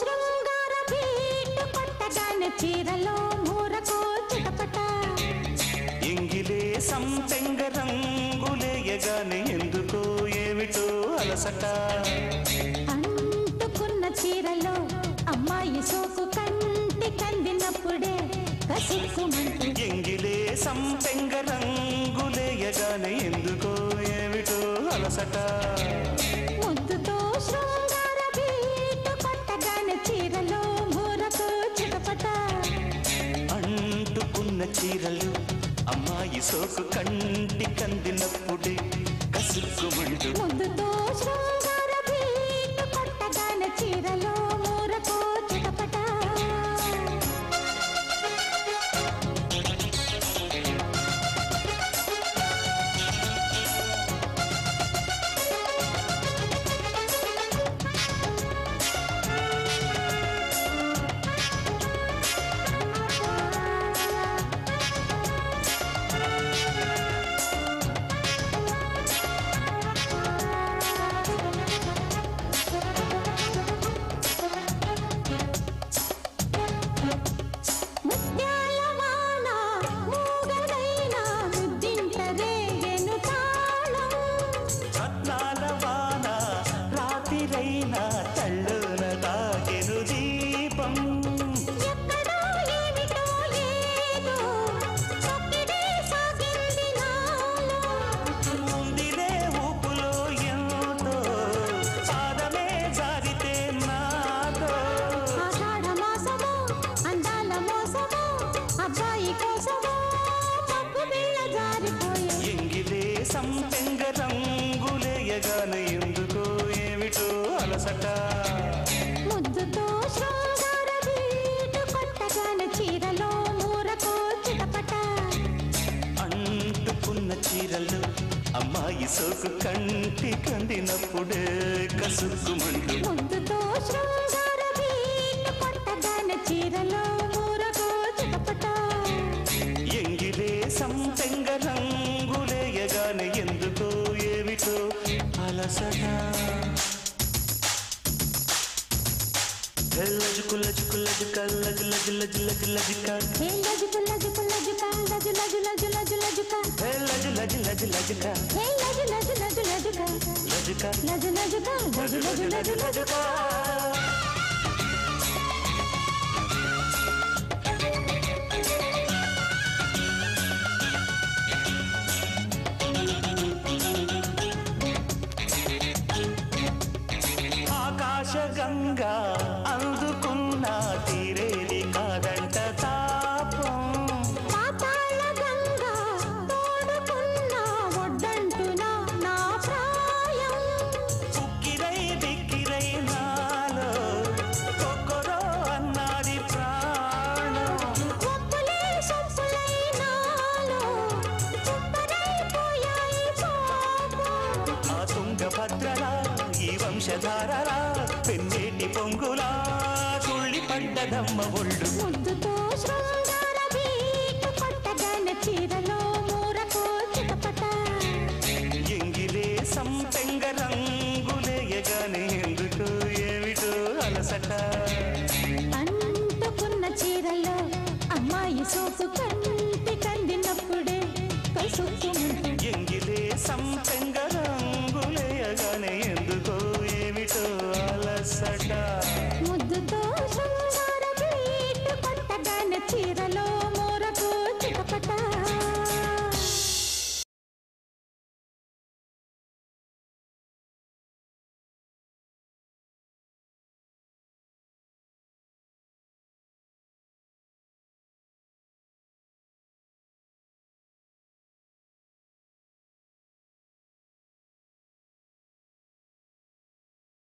శృంగార బీటు కొట్టగానే చీరలో మూరకు చిటపట ఎంగిలే సంపెంగ రంగులేయగానే ఎందుకో ఏమిటో అలసట అంటుకున్న చీరలో అమ్మాయి సోకు కంటి కందినప్పుడే కసుక్కుమంటూ ఎంగిలే సంపెంగ రంగులేయగానే ఎందుకో ఏమిటో అలసట ముద్దుతో శృంగార బీటు కొట్టగానే చీరలో మూరకు చిటపట అంటుకున్న చీరలు అమ్మాయి సోకు కంటి కందినప్పుడే కసుక్కుమంటూ ముద్దుతో శృంగార బీటు కొట్టగానే చీరలో మూరకు చిటపట ముత్యాల వాన మూగదైన ముద్దింట రేగెను తాళం రత్నాల వాన రాతిరైన తళ్ళున తాగెను దీపం ఎక్కడో ఏమిటో ఏదో చొక్కిడే సాగింది నాలో ముందిలే ఊపులో ఎంతో పాదమే జారితే నాతో ఆషాఢ మాసమో అందాల మోసమో అబ్బాయి కోసమో పప్పు బిళ్ళ జారిపోయే ఎంగిలే సంపెంగ రంగులేయగానే ఎందుకో ఏమిటో అలసట ముద్దుతో శృంగార బీటు కొట్టగానే చీరలో మూరకు చిటపట అంటుకున్న చీరలు అమ్మాయి సోకు కంటి కందినప్పుడే కసుక్కుమంటూ ముద్దుతో శృంగార బీటు కొట్టగానే చీరలో మూరకు చిటపట ఎంగిలే సంపెంగ రంగులేయగానే ఎందుకో ఏమిటో అలసట లజుకు లజుకు లజుక లజు లజు లజు లజు లజుక హే లజుకు లజుకు లజుక లజు లజు లజు లజు లజుక లజు లజు లజు లజుక హే లజు లజు లజు లజుక లజుక లజు లజుక లజు లజు లజు లజుక ఆకాశ గంగా అందుకున్న తీరేది కాదంట తాపం పాతాళ గంగా తోడుకున్న ఒడ్డంటున నా ప్రాయం ఉక్కిరై బిక్కిరై నాలో కొక్కరో అన్నాడి ప్రాణం ఒప్పులే సొప్పులై నాలో చుప్పరైపోయాయి పాపం ఆ తుంగభద్రలా ఈ వంశధారలా పెన్నేటి పొంగులా తుళ్ళి పడ్డదమ్మ ఒళ్ళు ముద్దుతో శృంగార బీటు కొట్టగానే చీరలో మూరకు చిటపట ఎంగిలే సంపెంగ రంగులేయగానే ఎందుకు ఏమిటో అలసట అంటుకున్న చీరలో అమ్మాయి సోపు కంటి కందినప్పుడే కసుక్కుమంటూ ఎంగిలే సంపెంగ రంగులేయగానే ఎందుకో ఏమిటో అలసట